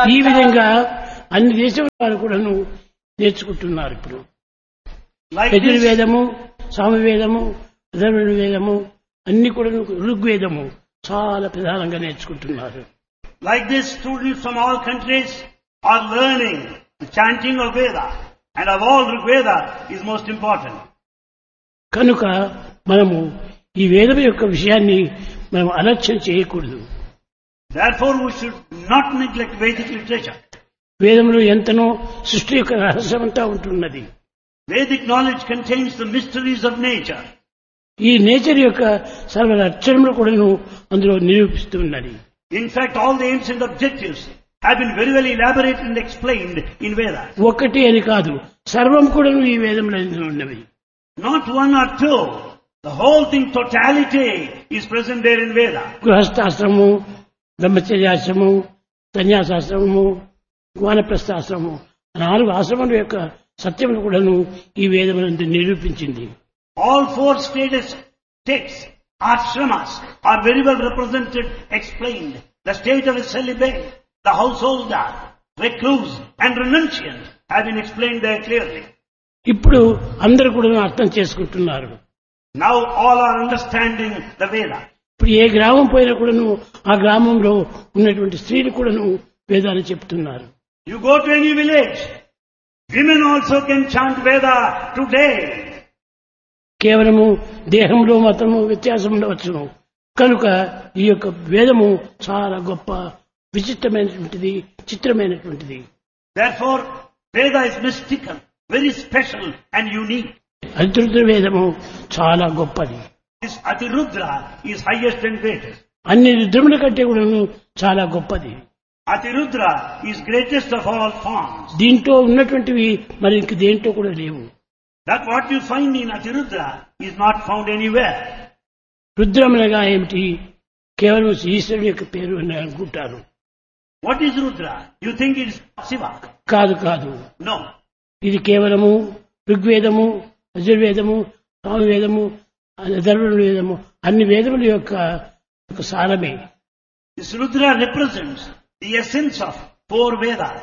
ఈ విధంగా అన్ని దేశముల వారు కూడాను నేర్చుకుంటున్నారు ఇప్పుడు Like this, యజుర్వేదము సామవేదము అధర్వణ వేదము అన్ని కూడా ఋగ్వేదము చాలా ప్రధానంగా నేర్చుకుంటున్నారు like this, students from all countries are learning the chanting of Veda. And of all Rig Veda is most important. కనుక మనము ఈ వేదం యొక్క విషయాన్ని మనం అలక్ష్యం చేయకూడదు Therefore, we should not neglect Vedic literature. వేదంలో ఎంతనో సృష్టి యొక్క రహస్యమంతా ఉంటున్నది Vedic knowledge contains the mysteries of nature. ఈ నేచర్ యొక్క సర్వ లక్షణములు కూడాను అందులో నిరూపిస్తున్నది In fact, all the aims and objectives have been very well elaborated and explained in Veda. ఒక్కటి అని కాదు సర్వం కూడాను ఈ వేదంలో ఉన్నవి Not one or two. The whole thing, totality, is present there in Veda. గృహస్థాశ్రమము బ్రహ్మచర్యాశ్రమము సన్యాసాశ్రమము వానప్రస్థాశ్రమము నాలుగు ఆశ్రమముల యొక్క సత్యమును కూడాను ఈ వేదమునందు నిరూపించింది All four stages, states, ashramas, are very well represented, explained. The state of a celibate, the householder, recluse, and renunciant have been explained there clearly. ఇప్పుడు అందరూ కూడా అర్థం చేసుకుంటున్నారు Now all are understanding the Veda. ఇప్పుడు ఏ గ్రామం పోయినా కూడాను ఆ గ్రామంలో ఉన్నటువంటి స్త్రీలు కూడాను వేదాన్ని చెప్తున్నారు You go to any village, women also can chant Veda today. కేవలము దేహంలో మతము వ్యత్యాసం ఉండవచ్చును కనుక ఈ యొక్క వేదము చాలా గొప్ప విచిత్రమైనటువంటిది చిత్రమైనటువంటిది Therefore, Veda is mystical, very special and unique. అతిరుద్ర వేదము చాలా గొప్పది This Atirudra is highest and greatest. అన్ని రుద్రముల కంటే కూడాను చాలా గొప్పది Atirudra is greatest of all forms. దీంట్లో ఉన్నటువంటివి మరి ఇంక దేంట్లో కూడా లేవు That what you find in Atirudra is not found anywhere. రుద్రమునగా ఏమిటి కేవలం ఈశ్వరుని యొక్క పేరు అని అనుకుంటారు What is Rudra? You think it is Shiva? కాదు కాదు No. ఇది కేవలము ఋగ్వేదము యజుర్వేదము సామవేదము అధర్వణ వేదము అన్ని వేదముల యొక్క ఒక సారమే This Rudra represents the essence of four Vedas.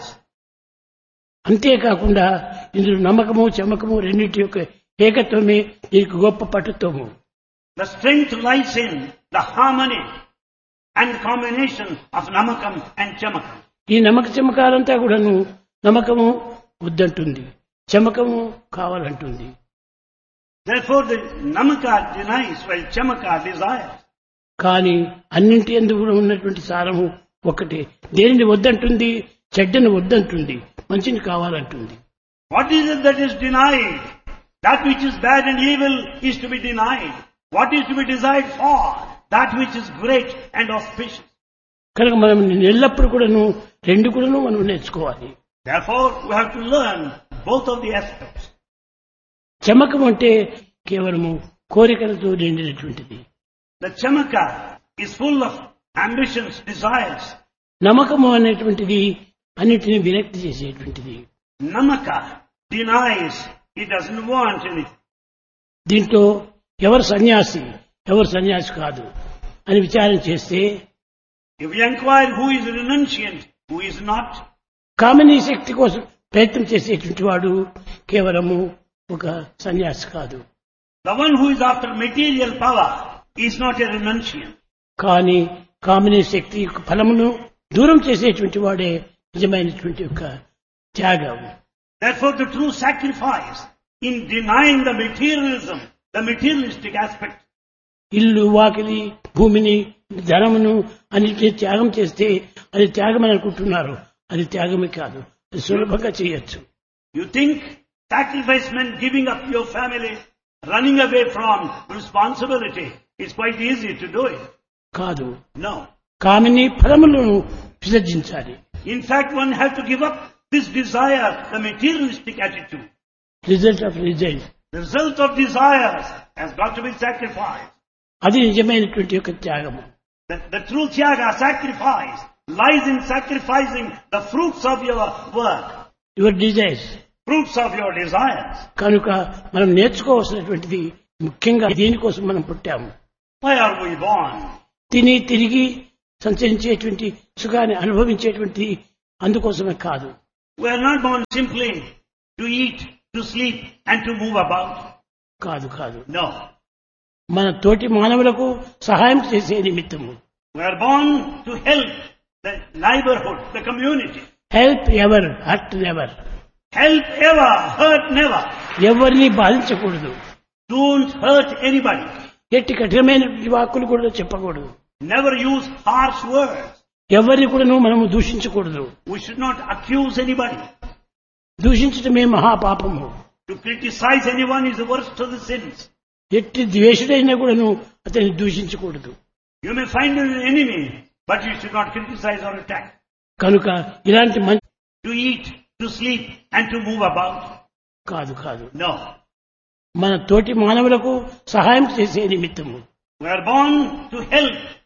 అంతేకాకుండా ఇందులో నమ్మకము చమకము రెండింటి యొక్క ఏకత్వమే దీనికి గొప్ప పటుత్వము The strength lies in the harmony and combination of Namakam and Chamakam. ఈ నమ్మక చమకాలంతా కూడాను నమ్మకము వద్దంటుంది చమకము కావాలంటుంది Therefore the Namaka denies while Chamaka desires. కానీ అన్నింటి ఎందుకు కూడా ఉన్నటువంటి సారము ఒకటే దేనిని వద్దంటుంది చెడ్డను వద్దంటుంది మంచిని కావాలంటుంది What is it that is denied? That which is bad and evil is to be denied. What is to be desired for? That which is great and auspicious. కనుక మనం ఎల్లప్పుడూ కూడాను రెండు కూడాను మనం నేర్చుకోవాలి Therefore, we have to learn both of the aspects. Chamakam అంటే కేవలము కోరికలతో నిండినటువంటిది The chamaka is full of ambitions, desires. నమ్మకము అనేటువంటిది అన్నిటిని విరక్తి చేసేటువంటిది Namaka denies, it doesn't want anything. దీంట్లో ఎవరు సన్యాసి ఎవరు సన్యాసి కాదు అని విచారం చేస్తే If we inquire who is renunciant, who is not, కామినీ శక్తి కోసం ప్రయత్నం చేసేటువంటి వాడు కేవలము ఒక సన్యాసి కాదు the one who is after material power is not a renunciant. కానీ కామినీ శక్తి యొక్క ఫలమును దూరం చేసేటువంటి వాడే నిజమైనటువంటి యొక్క త్యాగం Therefore, the true sacrifice in denying the materialism, the materialistic aspect, ఇల్లు వాకిలి భూమిని ధనమును అన్నిటిని త్యాగం చేస్తే అది త్యాగం అని అనుకుంటున్నారు అది త్యాగమే కాదు అది సులభంగా చేయొచ్చు you think sacrifice meant giving up your family, running away from responsibility. It's quite easy to do it. కాదు No. కామిని ఫలములను విసర్జించాలి In fact, one has to give up this desire, the materialistic attitude. Result of result The result of desires has got to be sacrificed. అది నిజమైనటువంటి యొక్క త్యాగము The, the true tyaga, sacrifice, lies in sacrificing the fruits of your work, your desires fruits of your desires. కనుక మనం నేర్చుకోవాల్సినటువంటిది ముఖ్యంగా దీనికోసం మనం పుట్టాము Why are we born? తిని తిరిగి సంచరించేటువంటి సుఖాన్ని అనుభవించేటువంటి అందుకోసమే కాదు We are not born simply to eat, to sleep, and to move about. కాదు కాదు No. మన తోటి మానవులకు సహాయం చేసే నిమిత్తము We are born to help the neighborhood, the community. Help ever hurt never Help ever, hurt never. ఎవరిని బాధించకూడదు Don't hurt anybody. ఎట్టి కఠినమైనటువంటి వాక్కులు కూడా చెప్పకూడదు Never use harsh words. ఎవరిని కూడా మనము దూషించకూడదు We should not accuse anybody. దూషించటమే మహాపాపము To criticize anyone is the worst of the sins. ఎట్టి ద్వేషుడైనా కూడాను అతన్ని దూషించకూడదు You may find an enemy, but you should not criticize or attack. కనుక ఇలాంటి మంచి To eat, to sleep, and to move about. కాదు కాదు No. మన తోటి మానవులకు సహాయం చేసే నిమిత్తము We are born to help